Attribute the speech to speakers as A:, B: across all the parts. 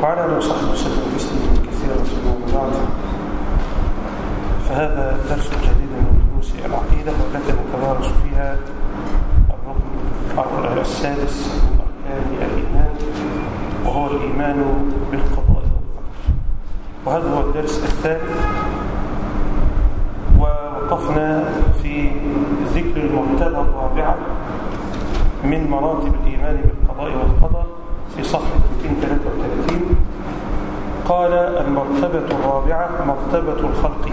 A: وعلى اله وصحبه وسلم تسليما كثيرا ثم بعد فهذا درس جديد من دروس العقيده والتي نتدارس فيها الركن السادس من اركان الايمان وهو الايمان بالقضاء والقدر وهذا هو الدرس الثالث ووقفنا في ذكر المرتبه الرابعه من مراتب الايمان بالقضاء والقدر في صفحه 233 قال المرتبة الرابعة مرتبة الخلق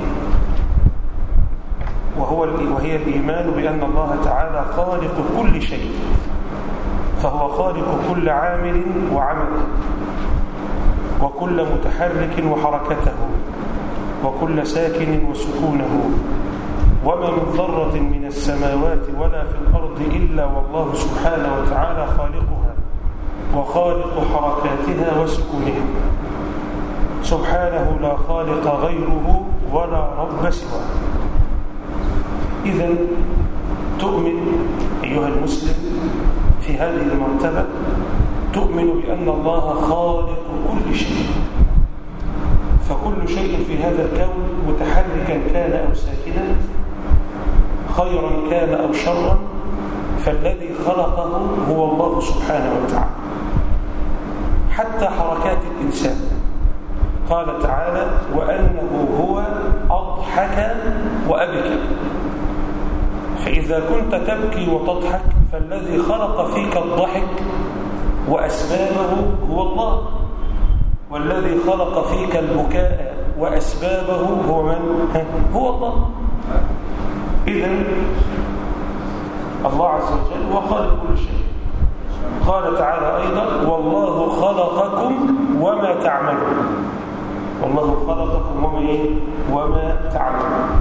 A: وهو وهي الإيمان بأن الله تعالى خالق كل شيء فهو خالق كل عامل وعمله وكل متحرك وحركته وكل ساكن وسكونه وما من ذرة من السماوات ولا في الأرض إلا والله سبحانه وتعالى خالقها وخالق حركاتها وسكونها سبحانه لا خالق غيره ولا رب سواه إذا تؤمن أيها المسلم في هذه المرتبة تؤمن بأن الله خالق كل شيء فكل شيء في هذا الكون متحركا كان أو ساكنا خيرا كان أو شرا فالذي خلقه هو الله سبحانه وتعالى حتى حركات الإنسان قال تعالى وأنه هو أضحك وأبكى فإذا كنت تبكي وتضحك فالذي خلق فيك الضحك وأسبابه هو الله والذي خلق فيك البكاء وأسبابه هو من؟ هو الله إذن الله عز وجل هو خالق كل شيء قال تعالى أيضا والله خلقكم وما تعملون والله خلقكم وما, إيه؟ وما تعملون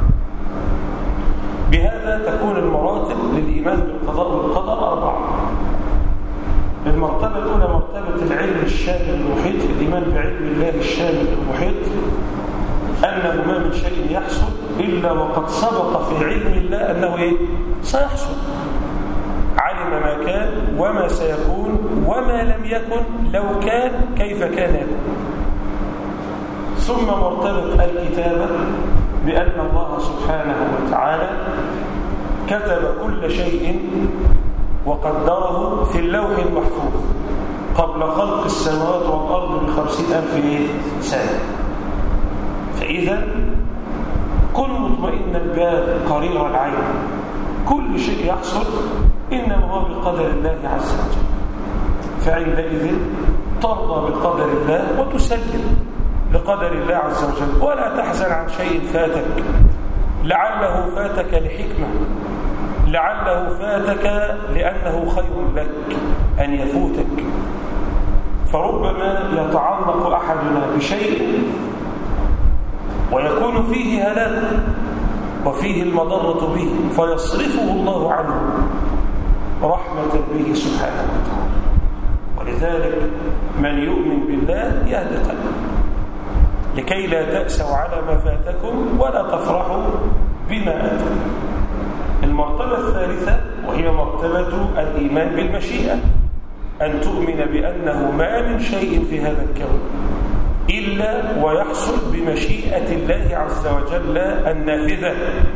A: بهذا تكون المراتب للإيمان بالقضاء والقدر أربعة المرتبة الأولى مرتبة العلم الشامل المحيط الإيمان بعلم الله الشامل المحيط أنه ما من شيء يحصل إلا وقد سبق في علم الله أنه إيه؟ سيحصل علم ما كان وما سيكون وما لم يكن لو كان كيف كان يكون ثم مرتبة الكتابة بأن الله سبحانه وتعالى كتب كل شيء وقدره في اللوح المحفوظ قبل خلق السماوات والأرض بخمسين ألف سنة فإذا كن مطمئن البال قرير العين كل شيء يحصل إنما هو بقدر الله عز وجل فعندئذ ترضى بقدر الله وتسلم لقدر الله عز وجل ولا تحزن عن شيء فاتك لعله فاتك لحكمة لعله فاتك لأنه خير لك أن يفوتك فربما يتعلق أحدنا بشيء ويكون فيه هلاك وفيه المضرة به فيصرفه الله عنه رحمة به سبحانه وتعالى ولذلك من يؤمن بالله يهدي قلبه لكي لا تأسوا على ما فاتكم ولا تفرحوا بما أتكم المرتبة الثالثة وهي مرتبة الإيمان بالمشيئة أن تؤمن بأنه ما من شيء في هذا الكون إلا ويحصل بمشيئة الله عز وجل النافذة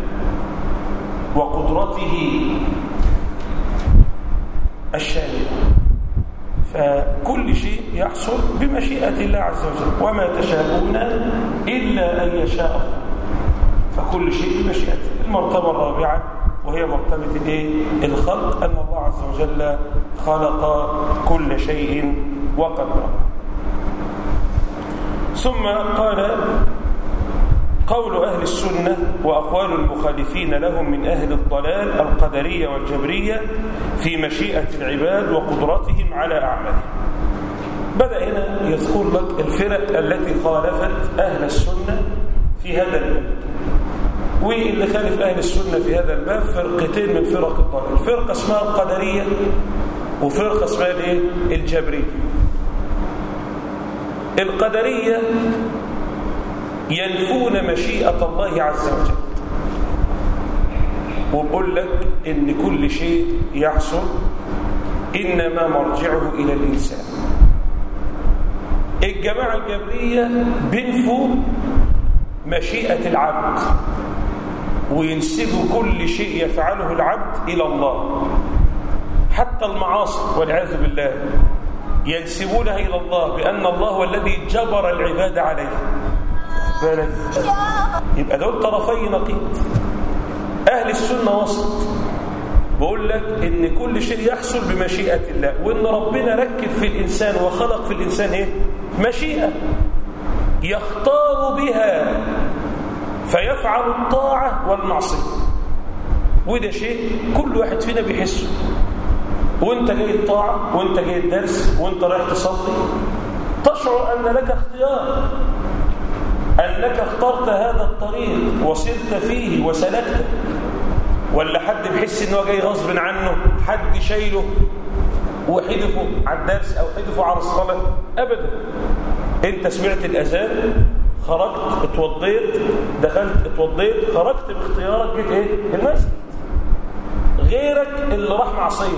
A: وقدرته الشاملة فكل شيء يحصل بمشيئة الله عز وجل وما تشاءون إلا أن يشاء الله فكل شيء بمشيئته المرتبة الرابعة وهي مرتبة الايه الخلق أن الله عز وجل خلق كل شيء وقدره ثم قال قول أهل السنة وأقوال المخالفين لهم من أهل الضلال القدرية والجبرية في مشيئة العباد وقدرتهم على أعمالهم بدأ هنا يذكر لك الفرق التي خالفت أهل السنة في هذا الباب واللي خالف أهل السنة في هذا الباب فرقتين من فرق الضلال فرقة اسمها القدرية وفرقة اسمها الايه الجبرية القدرية ينفون مشيئة الله عز وجل وبقول لك ان كل شيء يحصل انما مرجعه الى الانسان الجماعة الجبرية بينفوا مشيئة العبد وينسبوا كل شيء يفعله العبد إلى الله حتى المعاصي والعياذ بالله ينسبونها إلى الله بأن الله هو الذي جبر العباد عليه بالك يبقى دول طرفي نقيض أهل السنة وسط بقول لك إن كل شيء يحصل بمشيئة الله وإن ربنا ركب في الإنسان وخلق في الإنسان إيه؟ مشيئة يختار بها فيفعل الطاعة والمعصية وده شيء كل واحد فينا بيحسه وانت جاي الطاعة وانت جاي الدرس وانت رايح تصلي تشعر أن لك اختيار أنك اخترت هذا الطريق وصرت فيه وسلكته ولا حد بيحس ان هو جاي غصب عنه حد شايله وحدفه على الدرس او حدفه على الصلاه ابدا انت سمعت الاذان خرجت اتوضيت دخلت اتوضيت خرجت باختيارك جيت ايه المسجد غيرك اللي راح معصيه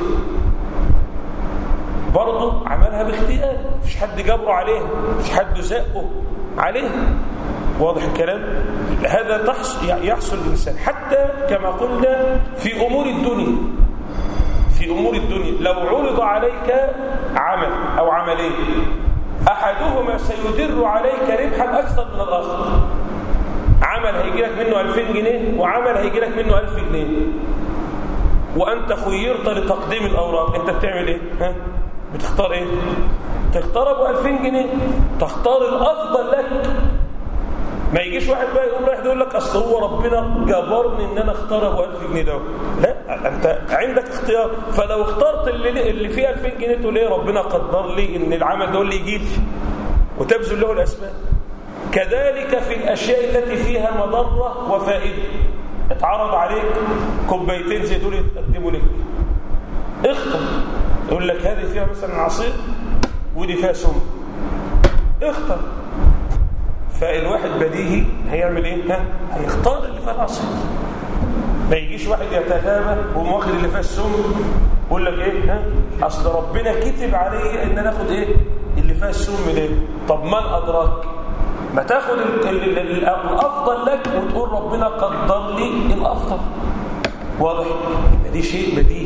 A: برضه عملها باختيار مفيش حد جبره عليها مفيش حد زقه عليها واضح الكلام هذا تحصل يحصل الإنسان حتى كما قلنا في أمور الدنيا في أمور الدنيا لو عرض عليك عمل أو عملين أحدهما سيدر عليك ربحا أكثر من الآخر عمل هيجي لك منه 2000 جنيه وعمل هيجي لك منه 1000 جنيه وأنت خيرت لتقديم الأوراق أنت بتعمل إيه؟ ها؟ بتختار إيه؟ تختار أبو 2000 جنيه تختار الأفضل لك ما يجيش واحد بقى يقوم رايح يقول لك اصل هو ربنا جبرني ان انا اختار ابو 1000 جنيه ده لا انت عندك اختيار فلو اخترت اللي اللي فيه 2000 جنيه تقول ايه ربنا قدر لي ان العمل ده اللي يجي لي وتبذل له الاسباب كذلك في الاشياء التي فيها مضره وفائده اتعرض عليك كوبايتين زي دول يتقدموا لك اختر يقول لك هذه فيها مثلا عصير ودي فيها سم اختر فالواحد بديهي هيعمل ايه ها هيختار اللي فيها العصير ما يجيش واحد يتغابى ويقوم واخد اللي فيها السم يقول لك ايه ها اصل ربنا كتب علي ان انا اخد ايه اللي فيها السم ده طب من ادراك ما تاخد الافضل لك وتقول ربنا قدر لي الافضل واضح يبقى دي شيء بديهي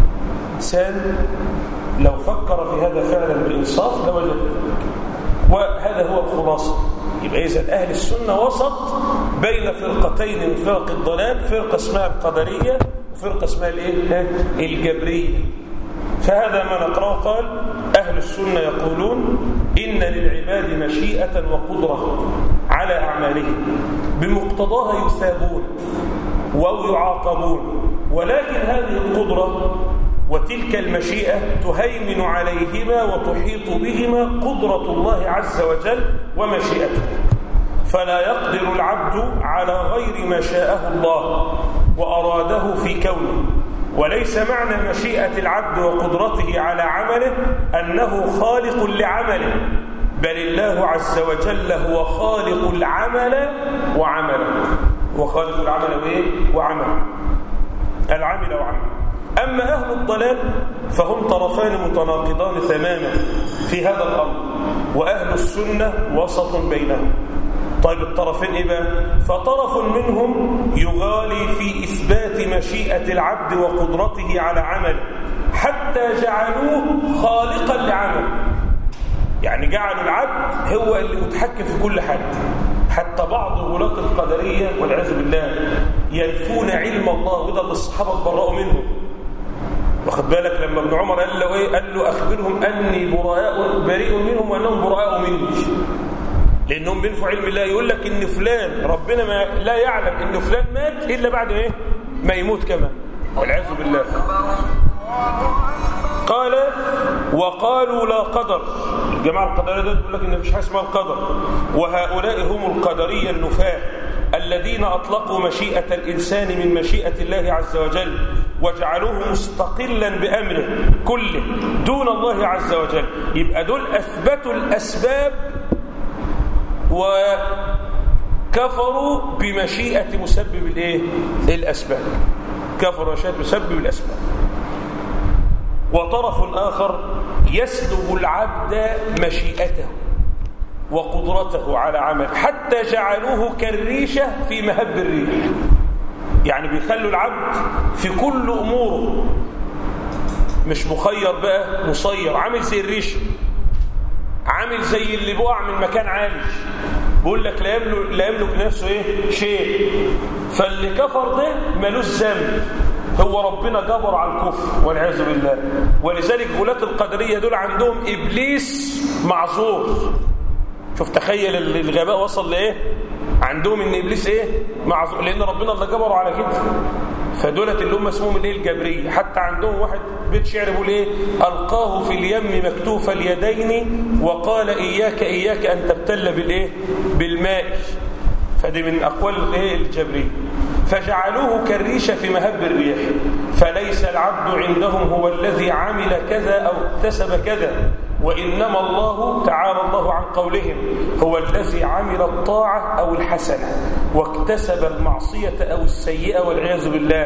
A: انسان لو فكر في هذا فعلا بانصاف لوجد ذلك وهذا هو الخلاصه يبقى إذا أهل السنة وسط بين فرقتين من فرق الضلال فرقة اسمها القدرية وفرقة اسمها الايه؟ الجبرية فهذا ما نقرأه قال أهل السنة يقولون إن للعباد مشيئة وقدرة على أعمالهم بمقتضاها يثابون أو يعاقبون ولكن هذه القدرة وتلك المشيئة تهيمن عليهما وتحيط بهما قدرة الله عز وجل ومشيئته فلا يقدر العبد على غير ما شاءه الله وأراده في كونه وليس معنى مشيئة العبد وقدرته على عمله أنه خالق لعمله بل الله عز وجل هو خالق العمل وعمله وخالق العمل وإيه؟ وعمله العمل وعمله أما أهل الضلال فهم طرفان متناقضان تماما في هذا الأمر وأهل السنة وسط بينهم طيب الطرفين إيه بقى؟ فطرف منهم يغالي في إثبات مشيئة العبد وقدرته على عمله حتى جعلوه خالقا لعمله يعني جعلوا العبد هو اللي متحكم في كل حاجة حتى بعض ولاة القدرية والعياذ بالله ينفون علم الله وده اللي الصحابة اتبرأوا منه واخد بالك لما ابن عمر قال له ايه قال له اخبرهم اني براء بريء منهم وانهم براء مني لانهم بينفوا علم الله يقول لك ان فلان ربنا ما لا يعلم ان فلان مات الا بعد ايه ما يموت كمان والعياذ بالله قال وقالوا لا قدر الجماعه القدريه دول بيقول لك ان مفيش حاجه اسمها القدر وهؤلاء هم القدريه النفاه الذين أطلقوا مشيئة الإنسان من مشيئة الله عز وجل وجعلوه مستقلا بأمره كله دون الله عز وجل يبقى دول أثبتوا الأسباب وكفروا بمشيئة مسبب الإيه؟ الأسباب كفروا بمشيئة مسبب الأسباب وطرف آخر يسلب العبد مشيئته وقدرته على عمل حتى جعلوه كالريشة في مهب الريح يعني بيخلوا العبد في كل أموره مش مخير بقى مصير عامل زي الريشة عامل زي اللي بقع من مكان عالي بيقول لك لا يملك, لا يملك نفسه ايه شيء فاللي كفر ده ملوش ذنب هو ربنا جبر على الكفر والعياذ بالله ولذلك غلاة القدرية دول عندهم إبليس معذور شوف تخيل الغباء وصل لإيه عندهم إن إبليس إيه معذور لأن ربنا اللي جبره على كده فدولت اللي هم اسمهم الايه الجبريه حتى عندهم واحد بيت شعر بيقول ايه القاه في اليم مكتوف اليدين وقال اياك اياك ان تبتل بالايه بالماء فدي من اقوال الايه الجبريه فجعلوه كالريشه في مهب الريح فليس العبد عندهم هو الذي عمل كذا او اكتسب كذا وإنما الله تعالى الله عن قولهم هو الذي عمل الطاعة أو الحسنة واكتسب المعصية أو السيئة والعياذ بالله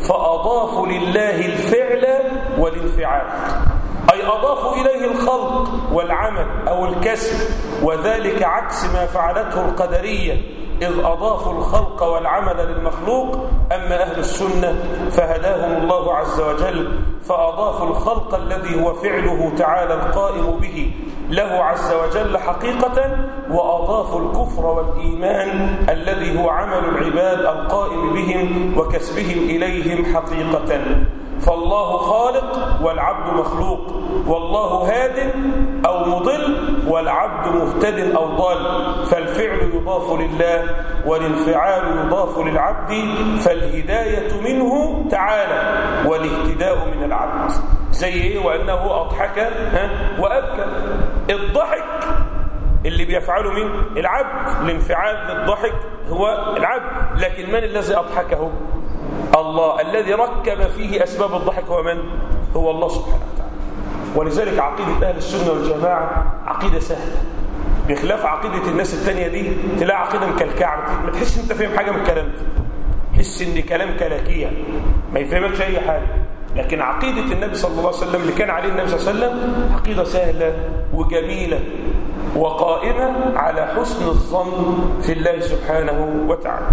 A: فأضافوا لله الفعل والانفعال أي أضافوا إليه الخلق والعمل أو الكسب وذلك عكس ما فعلته القدرية إذ أضافوا الخلق والعمل للمخلوق أما أهل السنة فهداهم الله عز وجل فأضافوا الخلق الذي هو فعله تعالى القائم به له عز وجل حقيقة وأضافوا الكفر والإيمان الذي هو عمل العباد القائم بهم وكسبهم إليهم حقيقة فالله خالق والعبد مخلوق والله هاد أو مضل والعبد مهتد أو ضال فالفعل يضاف لله والانفعال يضاف للعبد فالهداية منه تعالى والاهتداء من العبد زي ايه وأنه أضحك ها وأبكى الضحك اللي بيفعله مين العبد الانفعال للضحك هو العبد لكن من الذي أضحكه الله الذي ركب فيه أسباب الضحك هو من هو الله سبحانه وتعالى ولذلك عقيدة أهل السنة والجماعة عقيدة سهلة بخلاف عقيدة الناس التانية دي تلاقي عقيدة مكلكعة ما تحس انت فاهم حاجة من الكلام ده تحس ان كلام كلاكية ما يفهمكش اي حاجة لكن عقيدة النبي صلى الله عليه وسلم اللي كان عليه النبي صلى الله عليه وسلم عقيدة سهلة وجميلة وقائمة على حسن الظن في الله سبحانه وتعالى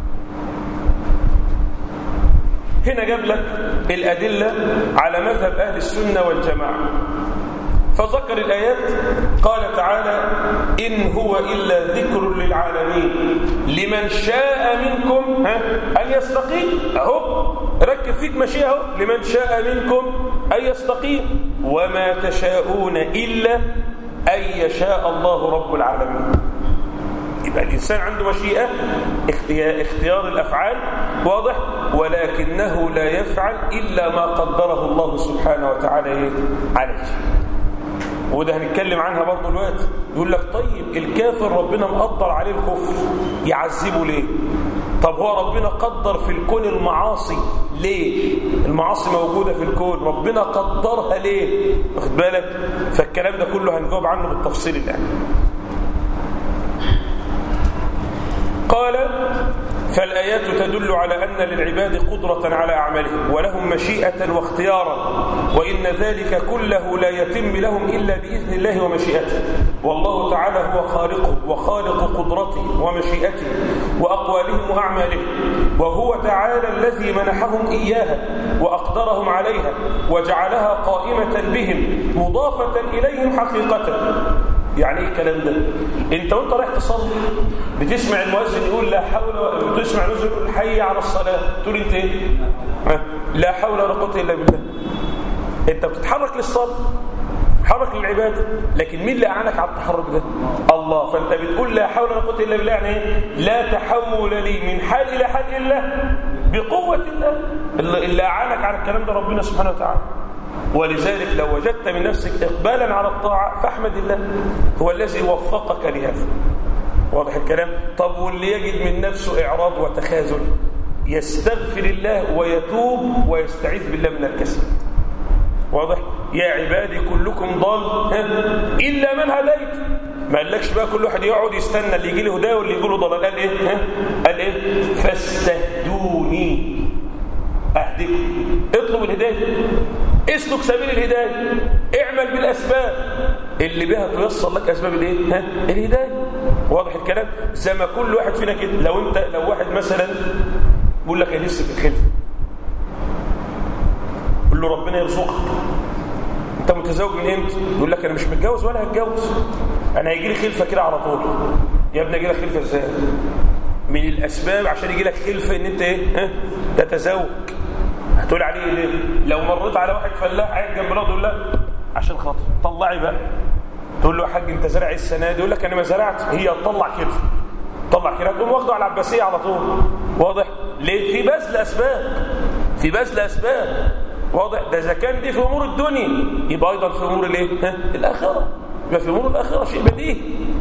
A: هنا جاب لك الأدلة على مذهب أهل السنة والجماعة فذكر الآيات قال تعالى إن هو إلا ذكر للعالمين لمن شاء منكم ها أن يستقيم أهو ركب فيك مشيئة أهو لمن شاء منكم أن يستقيم وما تشاءون إلا أن يشاء الله رب العالمين يبقى الإنسان عنده مشيئة اختيار الأفعال واضح ولكنه لا يفعل إلا ما قدره الله سبحانه وتعالى عليه وده هنتكلم عنها برضه الوقت يقول لك طيب الكافر ربنا مقدر عليه الكفر يعذبه ليه طب هو ربنا قدر في الكون المعاصي ليه المعاصي موجودة في الكون ربنا قدرها ليه واخد بالك فالكلام ده كله هنجاوب عنه بالتفصيل الآن قال فالآيات تدل على أن للعباد قدرة على أعمالهم ولهم مشيئة واختيارا وإن ذلك كله لا يتم لهم إلا بإذن الله ومشيئته والله تعالى هو خالقه وخالق قدرته ومشيئته وأقوالهم وأعمالهم وهو تعالى الذي منحهم إياها وأقدرهم عليها وجعلها قائمة بهم مضافة إليهم حقيقة يعني ايه الكلام ده انت وانت رايح تصلي بتسمع المؤذن يقول لا حول بتسمع المؤذن يقول حي على الصلاه تقول انت ايه لا حول ولا قوه الا بالله انت بتتحرك للصلاه تتحرك للعباده لكن مين اللي اعانك على التحرك ده الله فانت بتقول لا حول ولا قوه الا بالله يعني ايه لا تحول لي من حال الى حال الا بقوه الله اللي اعانك على الكلام ده ربنا سبحانه وتعالى ولذلك لو وجدت من نفسك إقبالا على الطاعة فاحمد الله هو الذي وفقك لهذا واضح الكلام طب واللي يجد من نفسه إعراض وتخاذل يستغفر الله ويتوب ويستعيذ بالله من الكسل واضح يا عبادي كلكم ضال إلا من هديت ما قالكش بقى كل واحد يقعد يستنى اللي يجي له هدايه واللي يجي له ضلال قال ايه قال ايه فاستهدوني اهدكم اطلب الهدايه اسلك سبيل الهدايه اعمل بالاسباب اللي بها تيسر لك اسباب الايه ها الهدايه واضح الكلام زي ما كل واحد فينا كده لو انت لو واحد مثلا بيقول لك انا لسه في الخلفه قول له ربنا يرزقك انت متزوج من امتى يقول لك انا مش متجوز ولا هتجوز انا هيجي لي خلفه كده على طول يا ابني هيجي لك خلفه ازاي من الاسباب عشان يجي لك خلفه ان انت ايه ها تتزوج هتقول عليه ليه لو مريت على واحد فلاح قاعد جنب مراته تقول لا عشان خاطر طلعي بقى تقول له يا حاج انت زرع السنه دي يقول لك انا ما زرعت هي تطلع كده طلع كده تقوم واخده على العباسيه على طول واضح ليه في بذل اسباب في بذل اسباب واضح ده اذا كان دي في امور الدنيا يبقى ايضا في امور الايه ها الاخره يبقى في امور الاخره شيء بديهي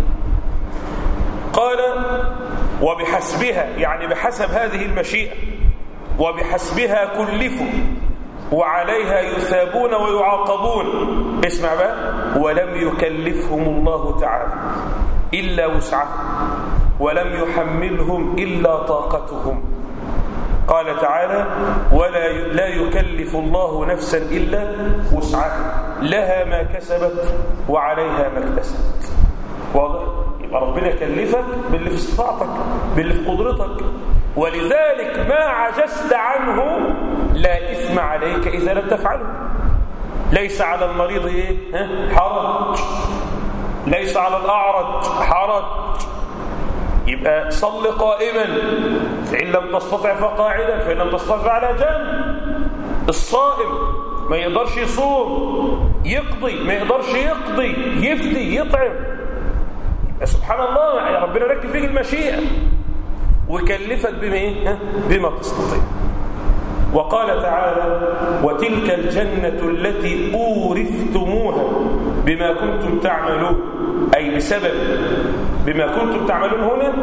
A: قال وبحسبها يعني بحسب هذه المشيئه وبحسبها كلفوا وعليها يثابون ويعاقبون اسمع بقى ولم يكلفهم الله تعالى إلا وسعهم ولم يحملهم إلا طاقتهم قال تعالى ولا لا يكلف الله نفسا إلا وسعها لها ما كسبت وعليها ما اكتسبت واضح يبقى ربنا يكلفك باللي في استطاعتك باللي في قدرتك ولذلك ما عجزت عنه لا إثم عليك إذا لم تفعله ليس على المريض إيه؟ حرج ليس على الأعرج حرج يبقى صل قائما فإن لم تستطع فقاعدا فإن لم تستطع على جنب الصائم ما يقدرش يصوم يقضي ما يقدرش يقضي يفدي يطعم سبحان الله يا ربنا ركب فيك المشيئة وكلفك بما ايه بما تستطيع وقال تعالى وتلك الجنة التي أورثتموها بما كنتم تعملون أي بسبب بما كنتم تعملون هنا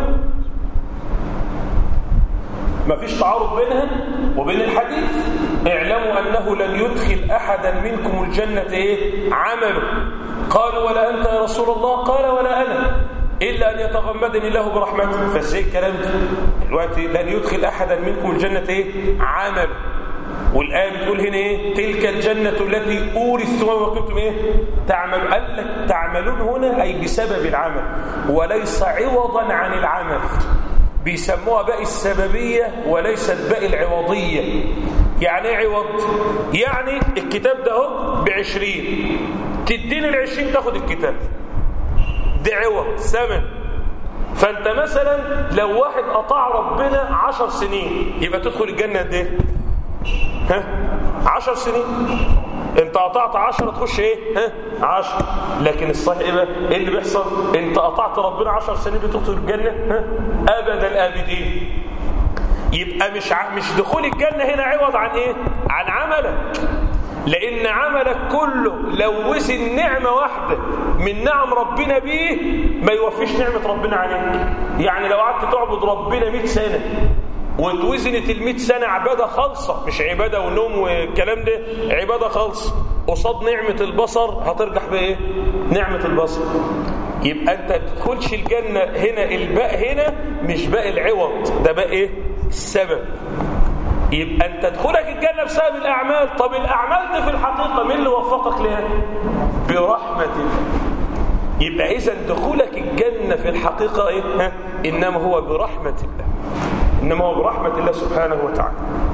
A: ما فيش تعارض بينها وبين الحديث اعلموا أنه لن يدخل أحدا منكم الجنة إيه؟ عمله قالوا ولا أنت يا رسول الله قال ولا أنا إلا أن يتغمدني الله برحمته فازاي الكلام ده دلوقتي لن يدخل أحدا منكم الجنة إيه؟ عمل والآية بتقول هنا إيه تلك الجنة التي أورثتم وكنتم إيه تعمل قال لك تعملون هنا أي بسبب العمل وليس عوضا عن العمل بيسموها باء السببية وليست باء العوضية يعني ايه عوض يعني الكتاب ده اهو بعشرين تديني العشرين تاخد الكتاب دي عوض ثمن فانت مثلا لو واحد اطاع ربنا عشر سنين يبقى تدخل الجنه قد ايه ها عشر سنين انت قطعت عشرة تخش ايه ها عشر لكن الصحيح ايه بقى ايه اللي بيحصل انت قطعت ربنا عشر سنين بتدخل الجنه ها ابد الابدين يبقى مش ع... مش دخول الجنه هنا عوض عن ايه عن عملك لأن عملك كله لو وزن نعمة واحدة من نعم ربنا بيه ما يوفيش نعمة ربنا عليك يعني لو قعدت تعبد ربنا 100 سنة واتوزنت ال 100 سنة عبادة خالصة مش عبادة ونوم والكلام ده عبادة خالصة قصاد نعمة البصر هترجح بإيه؟ نعمة البصر يبقى أنت ما تدخلش الجنة هنا الباء هنا مش باء العوض ده باء إيه؟ السبب يبقى انت تدخلك الجنه بسبب الاعمال طب الاعمال دي في الحقيقه مين اللي وفقك لها برحمه الله يبقى اذا دخولك الجنه في الحقيقه ايه ها؟ انما هو برحمه الله انما هو برحمه الله سبحانه وتعالى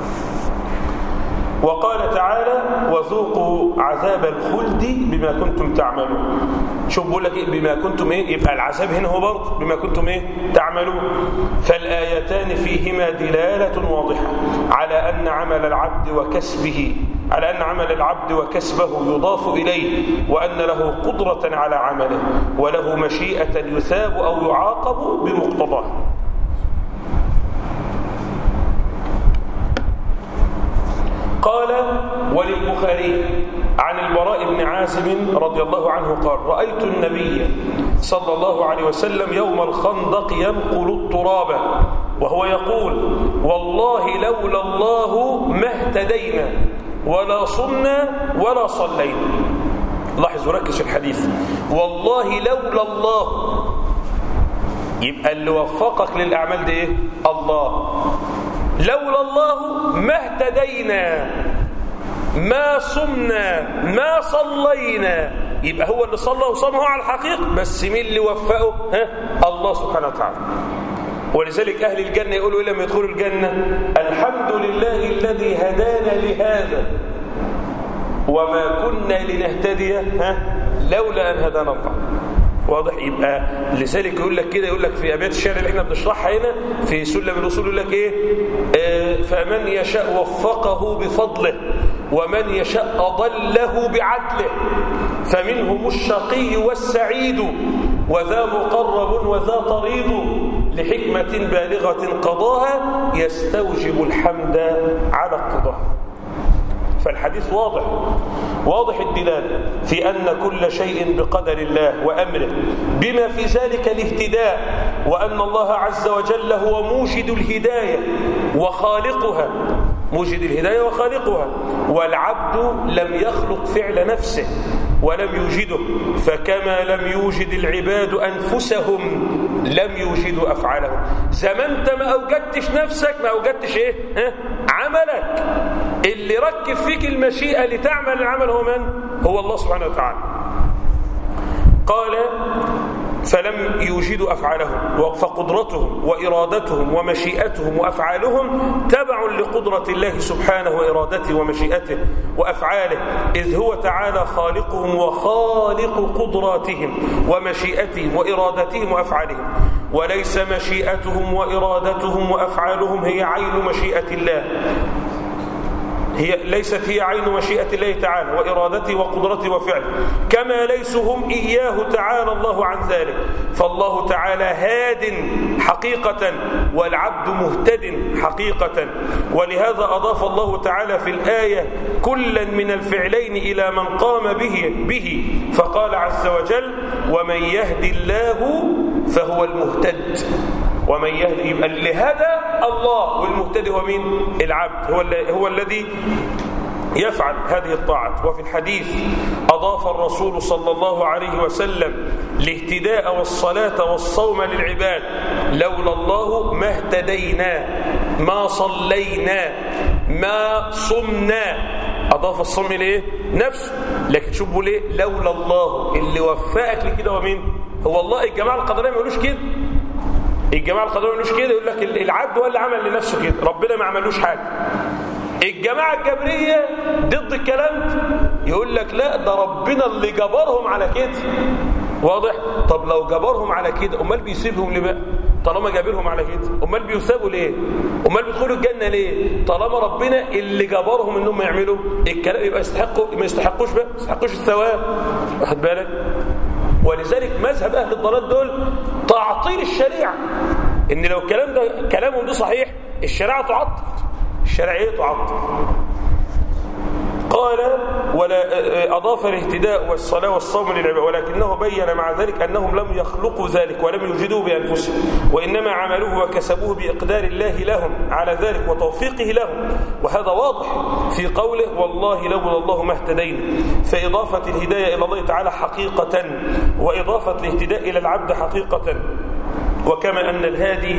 A: وقال تعالى وذوقوا عذاب الخلد بما كنتم تعملون شوف بقول لك إيه بما كنتم ايه يبقى العذاب هنا هو برضه بما كنتم ايه تعملون فالايتان فيهما دلاله واضحه على ان عمل العبد وكسبه على ان عمل العبد وكسبه يضاف اليه وان له قدره على عمله وله مشيئه يثاب او يعاقب بمقتضاه قال وللبخاري عن البراء بن عازب رضي الله عنه قال رأيت النبي صلى الله عليه وسلم يوم الخندق ينقل التراب وهو يقول والله لولا الله ما اهتدينا ولا صمنا ولا صلينا لاحظ وركز في الحديث والله لولا الله يبقى اللي وفقك للأعمال دي ايه الله لولا الله ما اهتدينا ما صمنا ما صلينا يبقى هو اللي صلى وصام هو على الحقيقة بس مين اللي وفقه ها الله سبحانه وتعالى ولذلك أهل الجنة يقولوا إيه لما يدخلوا الجنة الحمد لله الذي هدانا لهذا وما كنا لنهتدي ها لولا أن هدانا الله واضح يبقى لذلك يقول لك كده يقول لك في ابيات الشعر اللي احنا بنشرحها هنا في سلم الوصول يقول لك ايه آه فمن يشاء وفقه بفضله ومن يشاء اضله بعدله فمنهم الشقي والسعيد وذا مقرب وذا طريد لحكمة بالغة قضاها يستوجب الحمد على القضاء فالحديث واضح واضح الدلالة في أن كل شيء بقدر الله وأمره بما في ذلك الاهتداء وأن الله عز وجل هو موجد الهداية وخالقها موجد الهداية وخالقها والعبد لم يخلق فعل نفسه ولم يوجده فكما لم يوجد العباد أنفسهم لم يوجدوا أفعالهم زي أنت ما أوجدتش نفسك ما أوجدتش إيه؟ ها؟ عملك اللي ركب فيك المشيئة لتعمل العمل هو من؟ هو الله سبحانه وتعالى قال فلم يوجدوا أفعالهم فقدرتهم وإرادتهم ومشيئتهم وأفعالهم تبع لقدرة الله سبحانه وإرادته ومشيئته وأفعاله إذ هو تعالى خالقهم وخالق قدراتهم ومشيئتهم وإرادتهم وأفعالهم وليس مشيئتهم وإرادتهم وأفعالهم هي عين مشيئة الله هي ليست هي عين مشيئة الله تعالى وإرادته وقدرته وفعله كما ليسوا هم إياه تعالى الله عن ذلك فالله تعالى هاد حقيقة والعبد مهتد حقيقة ولهذا أضاف الله تعالى في الآية كلا من الفعلين إلى من قام به, به فقال عز وجل ومن يهدي الله فهو المهتد ومن يهدي يبقى اللي هدى الله والمهتدي هو مين العبد هو هو الذي يفعل هذه الطاعة وفي الحديث أضاف الرسول صلى الله عليه وسلم الاهتداء والصلاة والصوم للعباد لولا الله ما اهتدينا ما صلينا ما صمنا أضاف الصوم ليه نفسه لكن شوفوا ليه لولا الله اللي وفقك لكده هو مين هو الله الجماعة القدرية ما يقولوش كده الجماعة القدرية ما يقولوش كده يقول لك العبد هو اللي عمل لنفسه كده ربنا ما عملوش حاجة الجماعة الجبرية ضد الكلام ده يقول لك لا ده ربنا اللي جبرهم على كده واضح طب لو جبرهم على كده امال بيسيبهم ليه بقى طالما جابرهم على كده امال بيثابوا ليه امال بيدخلوا الجنه ليه طالما ربنا اللي جبرهم انهم يعملوا الكلام يبقى يستحقوا ما يستحقوش بقى ما يستحقوش الثواب واخد بالك ولذلك مذهب اهل الضلال دول تعطيل الشريعه ان لو الكلام ده كلامهم ده صحيح الشريعه تعطل الشرعيه تعطل قال ولا أضاف الاهتداء والصلاة والصوم للعباد ولكنه بين مع ذلك أنهم لم يخلقوا ذلك ولم يوجدوه بأنفسهم وإنما عملوه وكسبوه بإقدار الله لهم على ذلك وتوفيقه لهم وهذا واضح في قوله والله لولا الله ما اهتدينا فإضافة الهداية إلى الله تعالى حقيقة وإضافة الاهتداء إلى العبد حقيقة وكما أن الهادي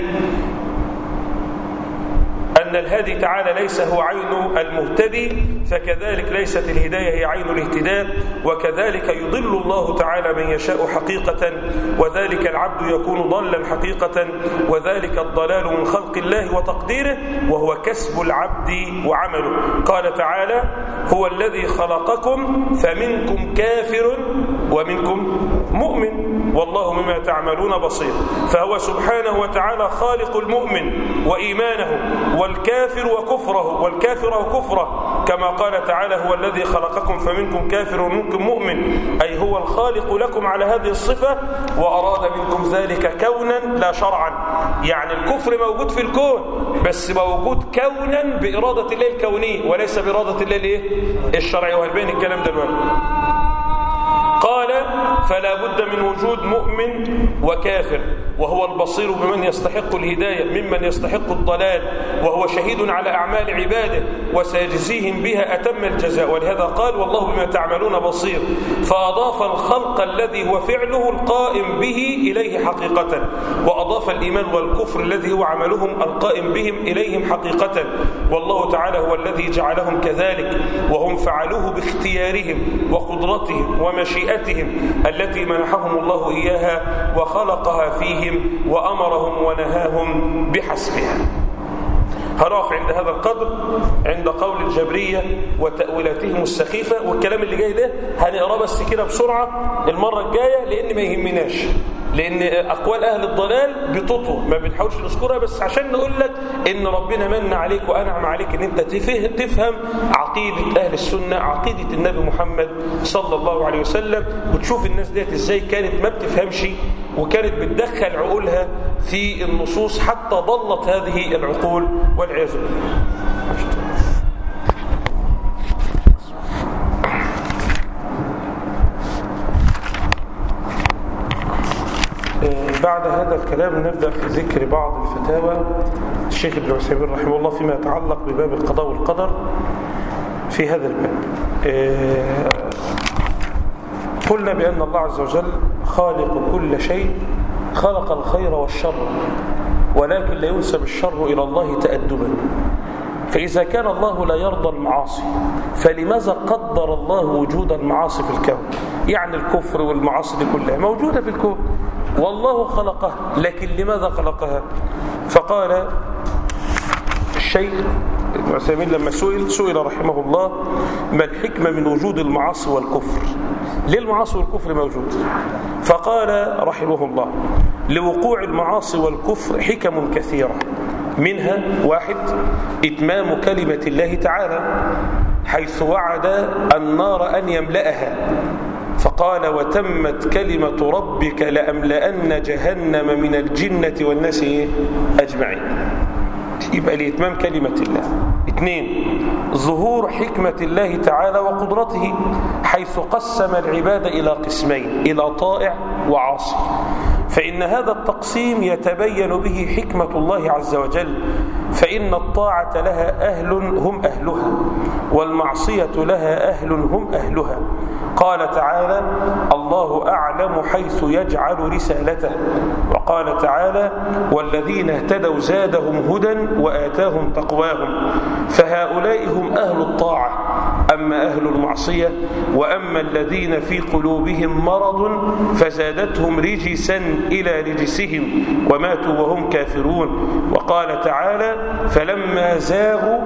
A: أن الهادي تعالى ليس هو عين المهتدي فكذلك ليست الهداية هي عين الاهتداء وكذلك يضل الله تعالى من يشاء حقيقة وذلك العبد يكون ضلا حقيقة وذلك الضلال من خلق الله وتقديره وهو كسب العبد وعمله قال تعالى هو الذي خلقكم فمنكم كافر ومنكم مؤمن والله مما تعملون بصير فهو سبحانه وتعالى خالق المؤمن وإيمانه والكافر وكفره والكافر وكفره كما قال تعالى هو الذي خلقكم فمنكم كافر ومنكم مؤمن أي هو الخالق لكم على هذه الصفة وأراد منكم ذلك كونا لا شرعا يعني الكفر موجود في الكون بس موجود كونا بإرادة الله الكونية وليس بإرادة الله الإيه؟ الشرعية وهنبين الكلام دلوقتي قال فلا بد من وجود مؤمن وكافر وهو البصير بمن يستحق الهداية ممن يستحق الضلال وهو شهيد على أعمال عباده وسيجزيهم بها أتم الجزاء ولهذا قال والله بما تعملون بصير فأضاف الخلق الذي هو فعله القائم به إليه حقيقة وأضاف الإيمان والكفر الذي هو عملهم القائم بهم إليهم حقيقة والله تعالى هو الذي جعلهم كذلك وهم فعلوه باختيارهم وقدرتهم ومشيئتهم التي منحهم الله إياها وخلقها فيهم وأمرهم ونهاهم بحسبها هنقف عند هذا القدر عند قول الجبرية وتأويلاتهم السخيفة والكلام اللي جاي ده هنقراه بس كده بسرعة المرة الجاية لأن ما يهمناش لأن أقوال أهل الضلال بتطول ما بنحاولش نذكرها بس عشان نقول لك إن ربنا من عليك وأنعم عليك إن أنت تفهم عقيدة أهل السنة عقيدة النبي محمد صلى الله عليه وسلم وتشوف الناس ديت إزاي كانت ما بتفهمش وكانت بتدخل عقولها في النصوص حتى ضلت هذه العقول والعياذ بالله بعد هذا الكلام نبدأ في ذكر بعض الفتاوى الشيخ ابن عثيمين رحمه الله فيما يتعلق بباب القضاء والقدر في هذا الباب قلنا بأن الله عز وجل خالق كل شيء خلق الخير والشر ولكن لا ينسب الشر إلى الله تأدبا فإذا كان الله لا يرضى المعاصي فلماذا قدر الله وجود المعاصي في الكون يعني الكفر والمعاصي دي كلها موجودة في الكون والله خلقها لكن لماذا خلقها فقال الشيخ ابن عثيمين لما سئل سئل رحمه الله ما الحكمة من وجود المعاصي والكفر ليه المعاصي والكفر موجود فقال رحمه الله لوقوع المعاصي والكفر حكم كثيرة منها واحد إتمام كلمة الله تعالى حيث وعد النار أن يملأها فقال وتمت كلمة ربك لأملأن جهنم من الجنة والناس أجمعين يبقى لإتمام كلمة الله اثنين ظهور حكمة الله تعالى وقدرته حيث قسم العباد إلى قسمين إلى طائع وعاصي فإن هذا التقسيم يتبين به حكمة الله عز وجل فإن الطاعة لها أهل هم أهلها والمعصية لها أهل هم أهلها قال تعالى الله أعلم حيث يجعل رسالته وقال تعالى والذين اهتدوا زادهم هدى وآتاهم تقواهم فهؤلاء هم أهل الطاعة أما أهل المعصية وأما الذين في قلوبهم مرض فزادتهم رجسا إلى رجسهم وماتوا وهم كافرون وقال تعالى فلما زاغوا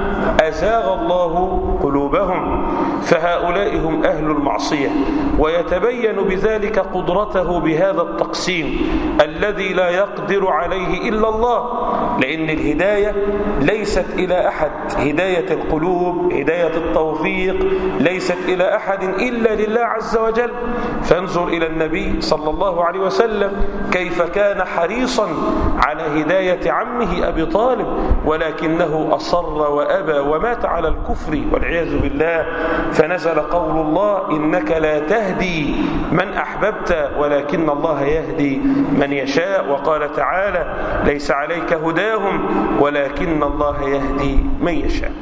A: أزاغ الله قلوبهم فهؤلاء هم أهل المعصية ويتبين بذلك قدرته بهذا التقسيم الذي لا يقدر عليه إلا الله لأن الهداية ليست إلى أحد هداية القلوب هداية التوفيق ليست إلى أحد إلا لله عز وجل فانظر إلى النبي صلى الله عليه وسلم كيف كان حريصا على هداية عمه أبي طالب ولكنه أصر وأبى ومات على الكفر والعياذ بالله فنزل قول الله إنك لا تهدي من أحببت ولكن الله يهدي من يشاء وقال تعالى ليس عليك هداهم ولكن الله يهدي من يشاء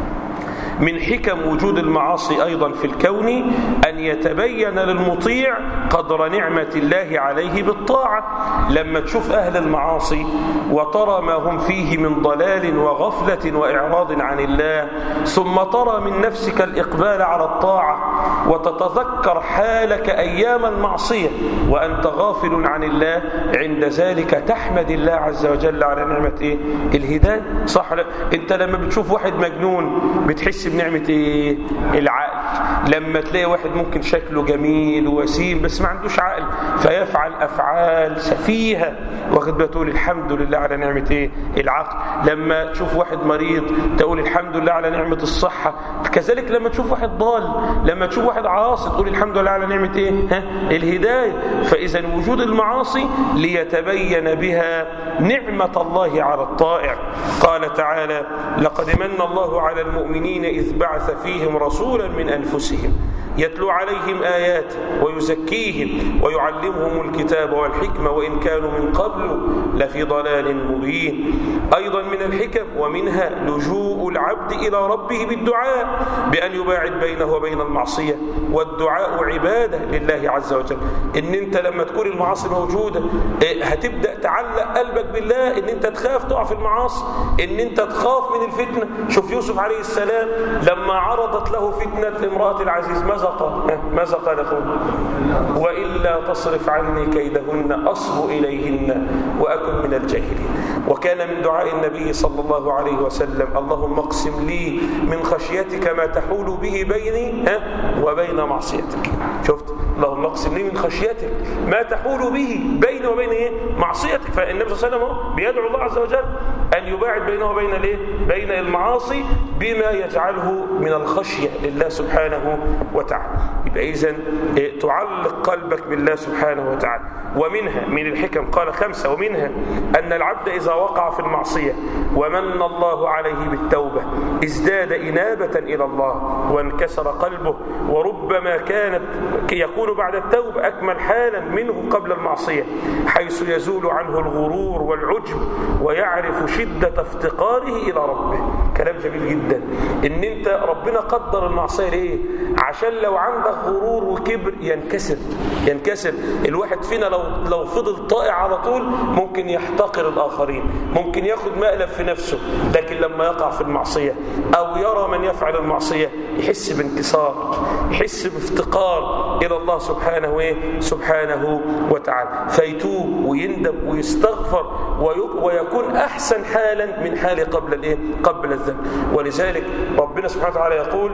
A: من حكم وجود المعاصي أيضا في الكون أن يتبين للمطيع قدر نعمة الله عليه بالطاعة لما تشوف أهل المعاصي وترى ما هم فيه من ضلال وغفلة وإعراض عن الله ثم ترى من نفسك الإقبال على الطاعة وتتذكر حالك أيام المعصية وأنت غافل عن الله عند ذلك تحمد الله عز وجل على نعمة إيه؟ الهداية صح لا. أنت لما بتشوف واحد مجنون بتحس بنعمة إيه؟ العقل لما تلاقي واحد ممكن شكله جميل ووسيم بس ما عندوش عقل فيفعل أفعال سفيهة واخد بقى تقول الحمد لله على نعمة إيه؟ العقل لما تشوف واحد مريض تقول الحمد لله على نعمة الصحة كذلك لما تشوف واحد ضال لما تشوف واحد عاصي تقول الحمد لله على نعمة إيه؟ ها؟ الهداية فإذا وجود المعاصي ليتبين بها نعمة الله على الطائع قال تعالى لقد من الله على المؤمنين إذ بعث فيهم رسولا من أنفسهم يتلو عليهم آياته ويزكيهم ويعلمهم الكتاب والحكمة وإن كانوا من قبل لفي ضلال مبين أيضا من الحكم ومنها لجوء العبد إلى ربه بالدعاء بأن يباعد بينه وبين المعصية والدعاء عبادة لله عز وجل إن أنت لما تكون المعاصي موجودة إيه، هتبدأ تعلق قلبك بالله إن أنت تخاف تقع في المعاصي إن أنت تخاف من الفتنة شوف يوسف عليه السلام لما عرضت له فتنة امرأة العزيز ماذا قال ماذا قال أخوه وإلا تصرف عني كيدهن أصب إليهن وأكن من الجاهلين وكان من دعاء النبي صلى الله عليه وسلم اللهم اقسم لي من خشيتك ما تحول به بيني وبين معصيتك شفت اللهم اقسم لي من خشيتك ما تحول به بيني وبين ايه معصيتك فالنبي صلى الله عليه وسلم بيدعو الله عز وجل أن يباعد بينه وبين الايه بين المعاصي بما يجعله من الخشية لله سبحانه وتعالى يبقى إذا إيه، تعلق قلبك بالله سبحانه وتعالى ومنها من الحكم قال خمسة ومنها أن العبد إذا وقع في المعصية ومن الله عليه بالتوبة ازداد إنابة إلى الله وانكسر قلبه وربما كانت يكون بعد التوبة أكمل حالا منه قبل المعصية حيث يزول عنه الغرور والعجب ويعرف شدة افتقاره إلى ربه كلام جميل جدا إن أنت ربنا قدر المعصية ليه عشان لو عندك غرور وكبر ينكسر ينكسر الواحد فينا لو لو فضل طائع على طول ممكن يحتقر الآخرين ممكن ياخد مقلب في نفسه لكن لما يقع في المعصية أو يرى من يفعل المعصية يحس بانكسار يحس بافتقار إلى الله سبحانه إيه؟ سبحانه وتعالى فيتوب ويندم ويستغفر ويكون أحسن حالا من حال قبل الإيه؟ قبل الذنب ولذلك ربنا سبحانه وتعالى يقول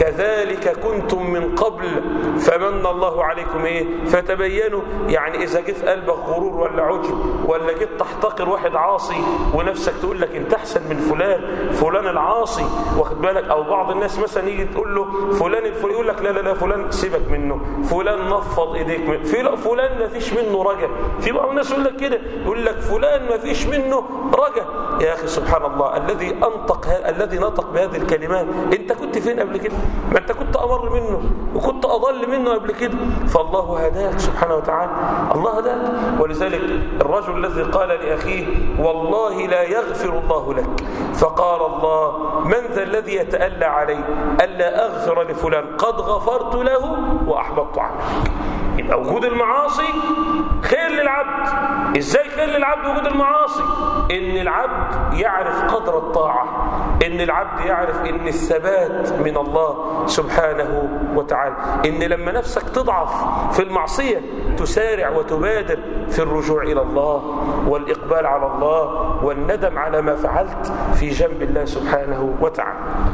A: كذلك كنتم من قبل فمن الله عليكم إيه فتبينوا يعني إذا جه في قلبك غرور ولا عجب ولا جيت تحتقر واحد عاصي ونفسك تقول لك انت احسن من فلان فلان العاصي واخد بالك او بعض الناس مثلا يجي تقول له فلان الفلان يقول لك لا لا لا فلان سيبك منه فلان نفض ايديك من في فلان ما فيش منه رجا في بعض الناس يقول لك كده يقول لك فلان ما فيش منه رجا يا اخي سبحان الله الذي انطق الذي نطق بهذه الكلمات انت كنت فين قبل كده ما انت كنت امر منه وكنت اضل منه قبل كده فالله هداك سبحانه وتعالى الله هداك ولذلك الرجل الذي قال لأخيه والله لا يغفر الله لك فقال الله من ذا الذي يتألى علي ألا أغفر لفلان قد غفرت له وأحبطت عنك يبقى وجود المعاصي خير للعبد ازاي خير للعبد وجود المعاصي ان العبد يعرف قدر الطاعة ان العبد يعرف ان الثبات من الله سبحانه وتعالى ان لما نفسك تضعف في المعصية تسارع وتبادر في الرجوع إلى الله والإقبال على الله والندم على ما فعلت في جنب الله سبحانه وتعالى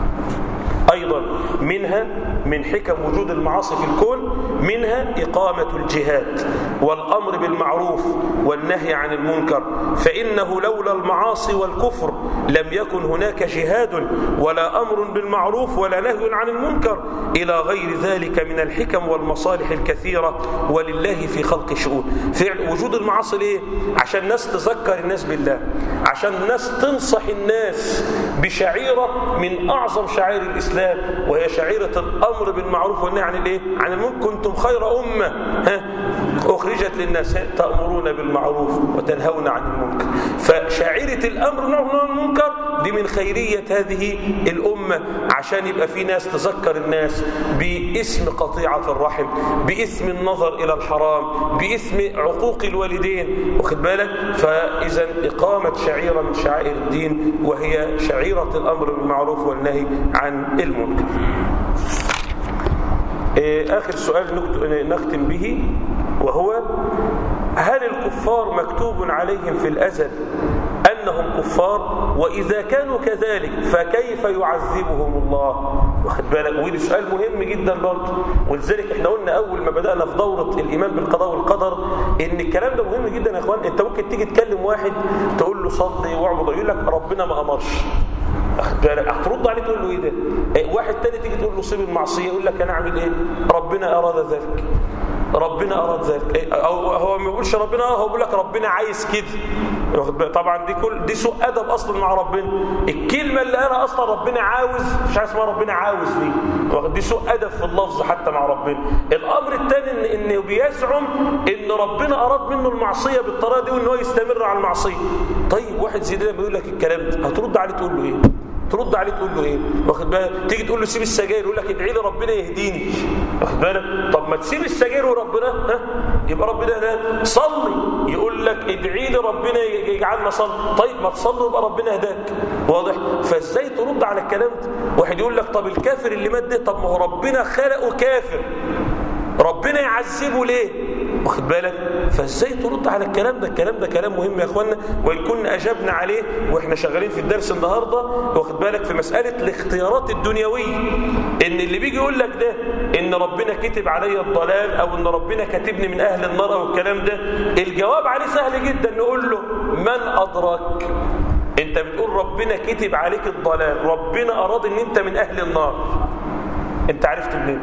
A: أيضا منها من حكم وجود المعاصي في الكون منها إقامة الجهاد والأمر بالمعروف والنهي عن المنكر فإنه لولا المعاصي والكفر لم يكن هناك جهاد ولا أمر بالمعروف ولا نهي عن المنكر إلى غير ذلك من الحكم والمصالح الكثيرة ولله في خلق شؤون فعل وجود المعاصي ليه؟ عشان الناس تذكر الناس بالله عشان الناس تنصح الناس بشعيرة من أعظم شعائر الإسلام وهي شعيرة الأمر بالمعروف والنهي عن الإيه؟ عن المنكر كنتم خير أمة ها؟ أخرجت للناس تأمرون بالمعروف وتنهون عن المنكر فشعيرة الأمر والنهي عن المنكر دي من خيرية هذه الأمة عشان يبقى في ناس تذكر الناس باسم قطيعة الرحم باسم النظر إلى الحرام باسم عقوق الوالدين واخد بالك فإذا إقامة شعيرة من شعائر الدين وهي شعيرة الأمر بالمعروف والنهي عن المنكر آخر سؤال نختم به وهو هل الكفار مكتوب عليهم في الأزل أنهم كفار وإذا كانوا كذلك فكيف يعذبهم الله واخد بالك وده سؤال مهم جدا برضه ولذلك احنا قلنا أول ما بدأنا في دورة الإيمان بالقضاء والقدر إن الكلام ده مهم جدا يا إخوان أنت ممكن تيجي تكلم واحد تقول له صلي واعبد يقول لك ربنا ما أمرش واخد بالك هترد عليه تقول له ايه ده إيه واحد تاني تيجي تقول له صيب المعصيه يقول لك انا اعمل ايه ربنا اراد ذلك ربنا أراد ذلك أو هو ما بيقولش ربنا هو بيقول لك ربنا عايز كده طبعا دي كل دي سوء أدب أصلا مع ربنا الكلمة اللي أنا أصلا ربنا عاوز مش عايز اسمها ربنا عاوز دي دي سوء أدب في اللفظ حتى مع ربنا الأمر الثاني إن إنه بيزعم إن ربنا أراد منه المعصية بالطريقة دي وإن هو يستمر على المعصية طيب واحد زي ده بيقول لك الكلام ده هترد عليه تقول له إيه ترد عليه تقول له ايه واخد بالك تيجي تقول له سيب السجاير يقول لك ادعي لي ربنا يهديني واخد بالك طب ما تسيب السجاير وربنا ها يبقى ربنا هداك صلي يقول لك ادعي لي ربنا يجعلنا صلي طيب ما تصلي يبقى ربنا هداك واضح فازاي ترد على الكلام ده واحد يقول لك طب الكافر اللي مات ده طب ما هو ربنا خلقه كافر ربنا يعذبه ليه واخد بالك فازاي ترد على الكلام ده الكلام ده كلام مهم يا اخوانا وان كنا اجبنا عليه واحنا شغالين في الدرس النهارده واخد بالك في مساله الاختيارات الدنيويه ان اللي بيجي يقول لك ده ان ربنا كتب علي الضلال او ان ربنا كاتبني من اهل النار او الكلام ده الجواب عليه سهل جدا نقول له من ادرك انت بتقول ربنا كتب عليك الضلال ربنا اراد ان انت من اهل النار انت عرفت منين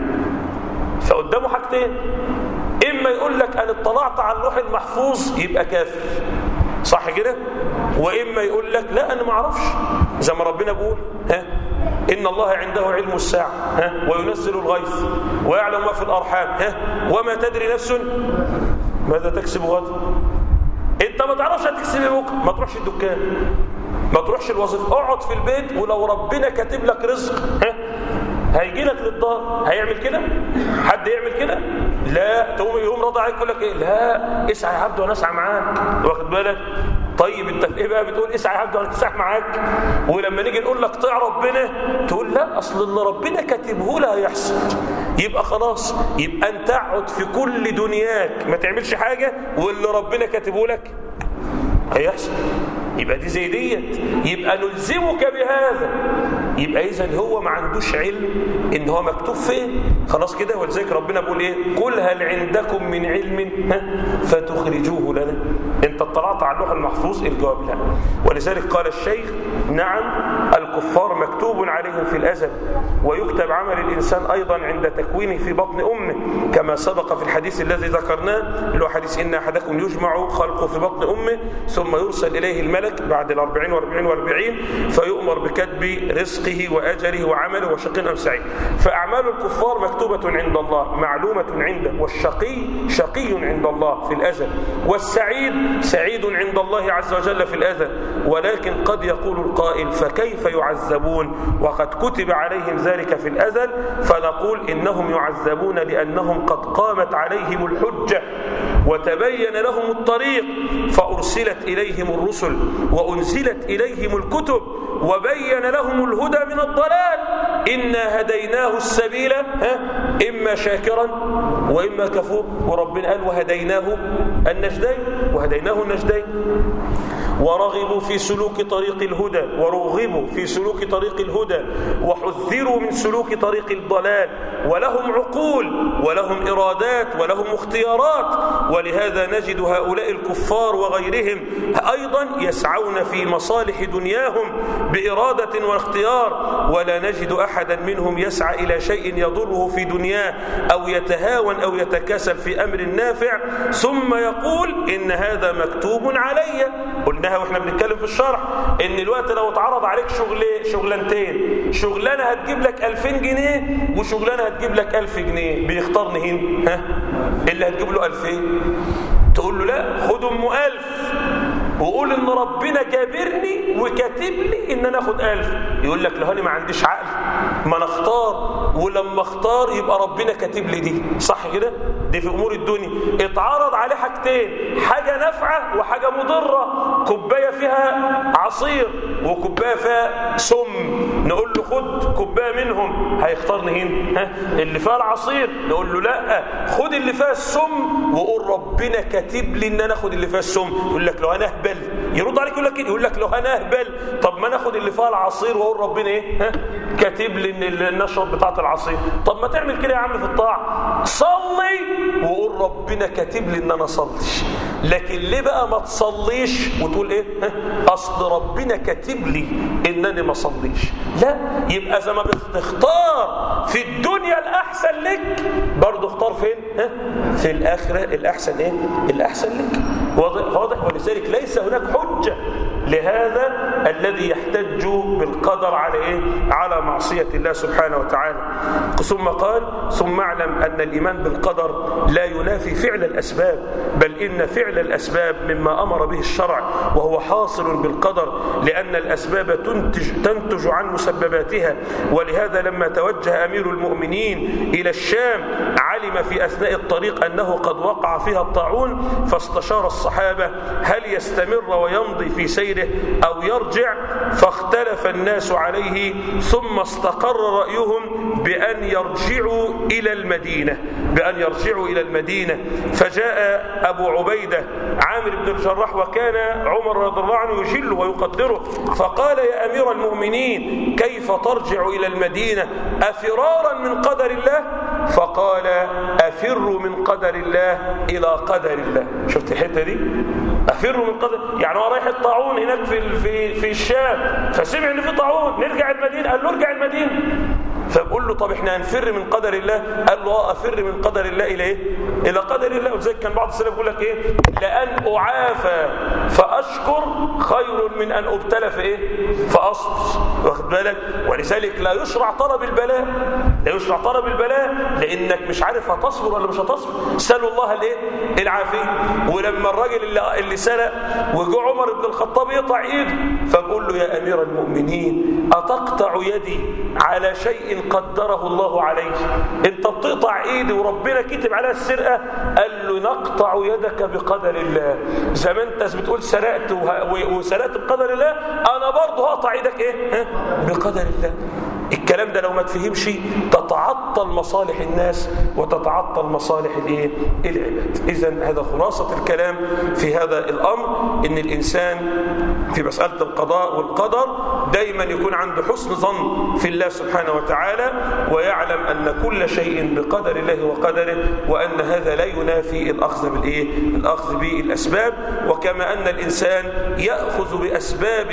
A: فقدامه حاجتين إما يقول لك أنا اطلعت على اللوح المحفوظ يبقى كافر صح كده وإما يقول لك لا أنا ما اعرفش زي ما ربنا بيقول ها إن الله عنده علم الساعة ها وينزل الغيث ويعلم ما في الأرحام ها وما تدري نفس ماذا تكسب غدا انت ما تعرفش هتكسب ايه بكره ما تروحش الدكان ما تروحش الوظيفه اقعد في البيت ولو ربنا كاتب لك رزق ها هيجي لك للدار هيعمل كده حد يعمل كده لا تقوم يقوم راضي عليك يقول لك ايه لا اسعى يا عبد وانا اسعى معاك واخد بالك طيب انت في ايه بقى بتقول اسعى يا عبد وانا اسعى معاك ولما نيجي نقول لك طيع ربنا تقول لا اصل اللي ربنا كاتبه لها هيحصل يبقى خلاص يبقى انت اقعد في كل دنياك ما تعملش حاجه واللي ربنا كاتبه لك هيحصل يبقى دي زي ديت يبقى نلزمك بهذا يبقى اذا هو ما عندوش علم ان هو مكتوب فين خلاص كده ولذلك ربنا بيقول ايه قل هل عندكم من علم ها فتخرجوه لنا انت اطلعت على اللوح المحفوظ الجواب لا ولذلك قال الشيخ نعم الكفار مكتوب عليهم في الازل ويكتب عمل الانسان ايضا عند تكوينه في بطن امه كما سبق في الحديث الذي ذكرناه اللي هو حديث ان احدكم يجمع خلقه في بطن امه ثم يرسل اليه الملك بعد الأربعين والأربعين والأربعين فيؤمر بكتب رزقه وأجله وعمله وشقي أم سعيد فأعمال الكفار مكتوبة عند الله معلومة عنده والشقي شقي عند الله في الأزل والسعيد سعيد عند الله عز وجل في الأزل ولكن قد يقول القائل فكيف يعذبون وقد كتب عليهم ذلك في الأزل فنقول إنهم يعذبون لأنهم قد قامت عليهم الحجة وتبين لهم الطريق فأرسلت إليهم الرسل وأنزلت إليهم الكتب وبين لهم الهدى من الضلال إنا هديناه السبيل ها إما شاكرا وإما كفور وربنا قال وهديناه النجدين وهديناه النجدين ورغبوا في سلوك طريق الهدى ورغبوا في سلوك طريق الهدى وحذروا من سلوك طريق الضلال ولهم عقول ولهم إرادات ولهم اختيارات ولهذا نجد هؤلاء الكفار وغيرهم أيضا يسعون في مصالح دنياهم بإرادة واختيار ولا نجد أحدا منهم يسعى إلى شيء يضره في دنياه أو يتهاون أو يتكاسل في أمر نافع ثم يقول إن هذا مكتوب علي قلناها واحنا بنتكلم في الشرح ان الوقت لو اتعرض عليك شغل شغلانتين شغلانه هتجيب لك 2000 جنيه وشغلانه هتجيب لك 1000 جنيه بيختار مين ها اللي هتجيب له 2000 تقول له لا خد ام 1000 وقول ان ربنا جابرني وكاتب لي ان انا اخد ألف يقول لك لو انا ما عنديش عقل ما انا اختار ولما اختار يبقى ربنا كاتب لي دي صح كده دي في امور الدنيا اتعرض عليه حاجتين حاجه نافعه وحاجه مضره كوبايه فيها عصير وكوبايه فيها سم نقول له خد كوبايه منهم هيختار مين ها اللي فيها العصير نقول له لا خد اللي فيها السم وقول ربنا كاتب لي ان انا اخد اللي فيها السم يقول لك لو انا اهبل يرد عليك يقول لك يقول لك لو انا اهبل طب ما ناخد اللي فيها العصير واقول ربنا ايه ها كاتب لي ان نشرب بتاعه العصير طب ما تعمل كده يا عم في الطاعه صلي وقول ربنا كاتب لي ان انا اصلي لكن ليه بقى ما تصليش وتقول ايه اصل ربنا كاتب لي انني ما اصليش لا يبقى زي ما بتختار في الدنيا الاحسن لك برضه اختار فين ها؟ في الاخره الاحسن ايه الاحسن لك واضح واضح ولذلك ليس هناك حجه لهذا الذي يحتج بالقدر على ايه على معصيه الله سبحانه وتعالى ثم قال ثم اعلم ان الايمان بالقدر لا ينافي فعل الاسباب بل ان فعل الاسباب مما امر به الشرع وهو حاصل بالقدر لان الاسباب تنتج تنتج عن مسبباتها ولهذا لما توجه امير المؤمنين الى الشام علم في اثناء الطريق انه قد وقع فيها الطاعون فاستشار الصحابه هل يستمر ويمضي في سيره أو يرجع فاختلف الناس عليه ثم استقر رأيهم بأن يرجعوا إلى المدينة بأن يرجعوا إلى المدينة فجاء أبو عبيدة عامر بن الجراح وكان عمر رضي الله عنه يجله ويقدره فقال يا أمير المؤمنين كيف ترجع إلى المدينة أفرارا من قدر الله فقال أفر من قدر الله إلى قدر الله شفت الحتة دي أفر من قدر يعني هو رايح الطاعون هناك في في في الشام فسمع ان في طاعون نرجع المدينه قال له ارجع المدينه فبقول له طب احنا هنفر من قدر الله قال له اه افر من قدر الله الى ايه الى قدر الله ولذلك كان بعض السلف يقول لك ايه لان اعافى فاشكر خير من ان ابتلى في ايه فاصبر واخد بالك ولذلك لا يشرع طلب البلاء لا يشرع طلب البلاء لانك مش عارف هتصبر ولا مش هتصبر سالوا الله الايه العافيه ولما الراجل اللي, اللي سرق وجه عمر بن الخطاب يقطع ايده فبقول له يا امير المؤمنين اتقطع يدي على شيء قدره الله عليه انت بتقطع ايدي وربنا كتب عليها السرقه قال له نقطع يدك بقدر الله زي ما انت بتقول سرقت وسرقت بقدر الله انا برضه هقطع ايدك ايه بقدر الله الكلام ده لو ما تفهمش تتعطل مصالح الناس وتتعطل مصالح الايه العباد اذا هذا خلاصه الكلام في هذا الامر ان الانسان في مساله القضاء والقدر دايما يكون عنده حسن ظن في الله سبحانه وتعالى ويعلم ان كل شيء بقدر الله وقدره وان هذا لا ينافي الاخذ بالايه الاخذ بالاسباب وكما ان الانسان ياخذ باسباب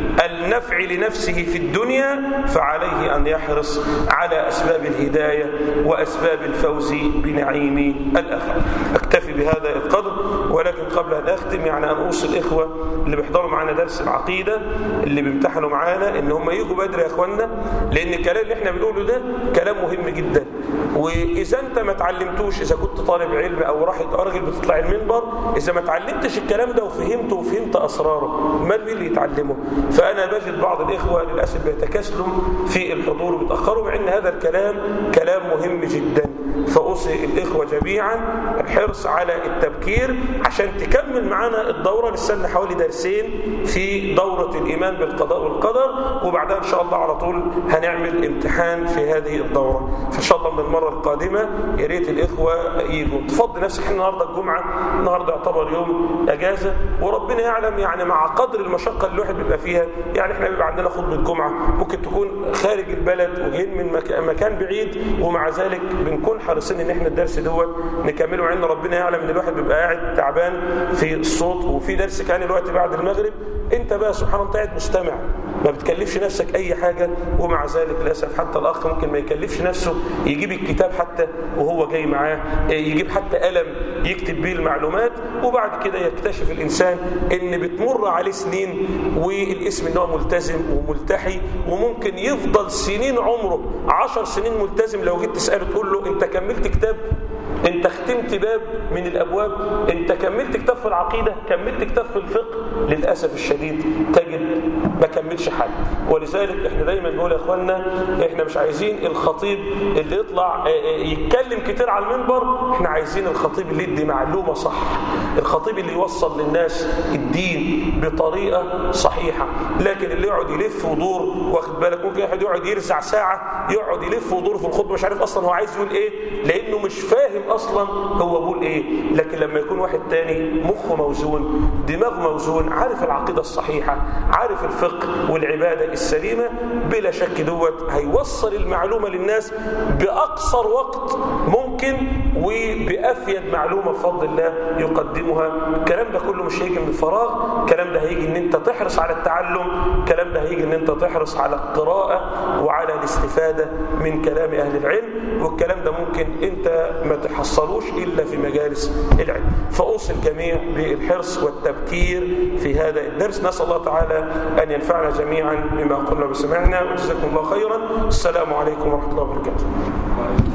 A: النفع لنفسه في الدنيا فعليه أن يحرص على أسباب الهداية وأسباب الفوز بنعيم الآخرة أكتفي بهذا القدر ولكن قبل أن أختم يعني أن أوصي الإخوة اللي بيحضروا معانا درس العقيدة اللي بيمتحنوا معانا إن هم يجوا بدري يا إخوانا لأن الكلام اللي إحنا بنقوله ده كلام مهم جدا وإذا أنت ما تعلمتوش إذا كنت طالب علم أو راح راجل بتطلع المنبر إذا ما تعلمتش الكلام ده وفهمته وفهمت أسراره امال مين اللي يتعلمه فأنا بجد بعض الإخوة للأسف بيتكاسلوا في الحضور وبيتأخروا مع أن هذا الكلام كلام مهم جدا فأوصي الإخوة جميعا الحرص على التبكير عشان تكمل معنا الدورة لسه حوالي درسين في دورة الإيمان بالقضاء والقدر وبعدها إن شاء الله على طول هنعمل امتحان في هذه الدورة فإن شاء الله من المرة القادمة يا ريت الإخوة يجوا تفضي نفسك احنا النهاردة الجمعة النهاردة يعتبر يوم أجازة وربنا يعلم يعني مع قدر المشقة اللي الواحد بيبقى فيها يعني احنا بيبقى عندنا خطبة جمعة ممكن تكون خارج البلد وجايين من مكان بعيد ومع ذلك بنكون حريصين ان احنا الدرس دوت نكمله مع ان ربنا يعلم ان الواحد بيبقى قاعد تعبان في الصوت وفي درس كان الوقت بعد المغرب انت بقى سبحان الله قاعد مستمع ما بتكلفش نفسك اي حاجة ومع ذلك للاسف حتى الاخ ممكن ما يكلفش نفسه يجيب الكتاب حتى وهو جاي معاه يجيب حتى قلم يكتب بيه المعلومات وبعد كده يكتشف الانسان ان بتمر عليه سنين والاسم ان هو ملتزم وملتحي وممكن يفضل سنين عمره عشر سنين ملتزم لو جيت تساله تقول له انت كملت كتاب انت ختمت باب من الابواب انت كملت كتاب في العقيده كملت كتاب في الفقه للاسف الشديد تجد ما كملش حاجه ولذلك احنا دايما بنقول يا اخوانا احنا مش عايزين الخطيب اللي يطلع يتكلم كتير على المنبر احنا عايزين الخطيب اللي يدي معلومه صح الخطيب اللي يوصل للناس الدين بطريقه صحيحه لكن اللي يقعد يلف ودور واخد بالك ممكن واحد يقعد يرزع ساعه يقعد يلف ودور في الخطبه مش عارف اصلا هو عايز يقول ايه لانه مش فاهم اصلا هو بيقول ايه لكن لما يكون واحد تاني مخه موزون دماغه موزون عارف العقيدة الصحيحة عارف الفقه والعبادة السليمة بلا شك دوت هيوصل المعلومة للناس بأقصر وقت ممكن وبأفيد معلومة بفضل الله يقدمها الكلام ده كله مش هيجي من فراغ الكلام ده هيجي ان انت تحرص على التعلم الكلام ده هيجي ان انت تحرص على القراءة وعلى الاستفادة من كلام اهل العلم والكلام ده ممكن انت ما تحصلوش الا في مجالس العلم فاوصي الجميع بالحرص والتبكير في هذا الدرس نسال الله تعالى ان ينفعنا جميعا بما قلنا وسمعنا وجزاكم الله خيرا السلام عليكم ورحمه الله وبركاته